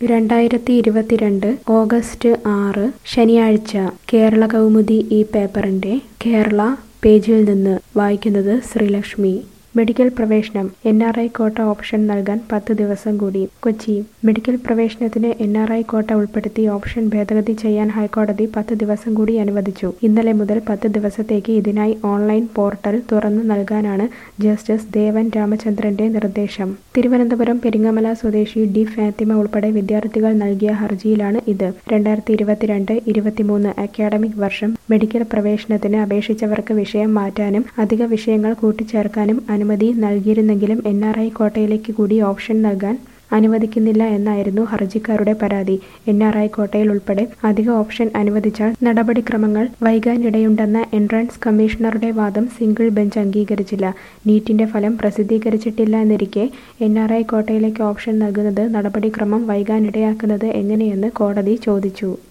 രണ്ടായിരത്തി ഇരുപത്തിരണ്ട് ഓഗസ്റ്റ് ആറ് ശനിയാഴ്ച കേരള കൗമുദി ഈ പേപ്പറിന്റെ കേരള പേജിൽ നിന്ന് വായിക്കുന്നത് ശ്രീലക്ഷ്മി മെഡിക്കൽ പ്രവേശനം N R I quota option നൽകാൻ പത്ത് ദിവസം കൂടി കൊച്ചി മെഡിക്കൽ പ്രവേശനത്തിന് എൻ ആർ ഐ കോട്ട ഉൾപ്പെടുത്തി ഓപ്ഷൻ ഭേദഗതി ചെയ്യാൻ ഹൈക്കോടതി പത്ത് ദിവസം കൂടി അനുവദിച്ചു ഇന്നലെ മുതൽ പത്ത് ദിവസത്തേക്ക് ഇതിനായി ഓൺലൈൻ പോർട്ടൽ തുറന്നു നൽകാനാണ് ജസ്റ്റിസ് ദേവൻ രാമചന്ദ്രന്റെ നിർദ്ദേശം തിരുവനന്തപുരം പെരിങ്ങമല സ്വദേശി ഡി ഫാത്തിമ ഉൾപ്പെടെ വിദ്യാർത്ഥികൾ നൽകിയ ഹർജിയിലാണ് ഇത് രണ്ടായിരത്തി ഇരുപത്തിരണ്ട് ഇരുപത്തിമൂന്ന് അക്കാഡമിക് വർഷം മെഡിക്കൽ പ്രവേശനത്തിന് അപേക്ഷിച്ചവർക്ക് വിഷയം മാറ്റാനും അധിക വിഷയങ്ങൾ കൂട്ടിച്ചേർക്കാനും അനുമതി നൽകിയിരുന്നെങ്കിലും എൻ ആർ ഐ കോട്ടയിലേക്ക് കൂടി ഓപ്ഷൻ നൽകാൻ അനുവദിക്കുന്നില്ല എന്നായിരുന്നു ഹർജിക്കാരുടെ പരാതി എൻ ആർ ഐ കോട്ടയിൽ ഉൾപ്പെടെ അധിക ഓപ്ഷൻ അനുവദിച്ചാൽ നടപടിക്രമങ്ങൾ വൈകാനിടയുണ്ടെന്ന എൻട്രൻസ് കമ്മീഷണറുടെ വാദം സിംഗിൾ ബെഞ്ച് അംഗീകരിച്ചില്ല നീറ്റിന്റെ ഫലം പ്രസിദ്ധീകരിച്ചിട്ടില്ല എന്നിരിക്കെ എൻ ആർ ഐ കോട്ടയിലേക്ക് ഓപ്ഷൻ നൽകുന്നത് നടപടിക്രമം വൈകാനിടയാക്കുന്നത് എങ്ങനെയെന്ന് കോടതി ചോദിച്ചു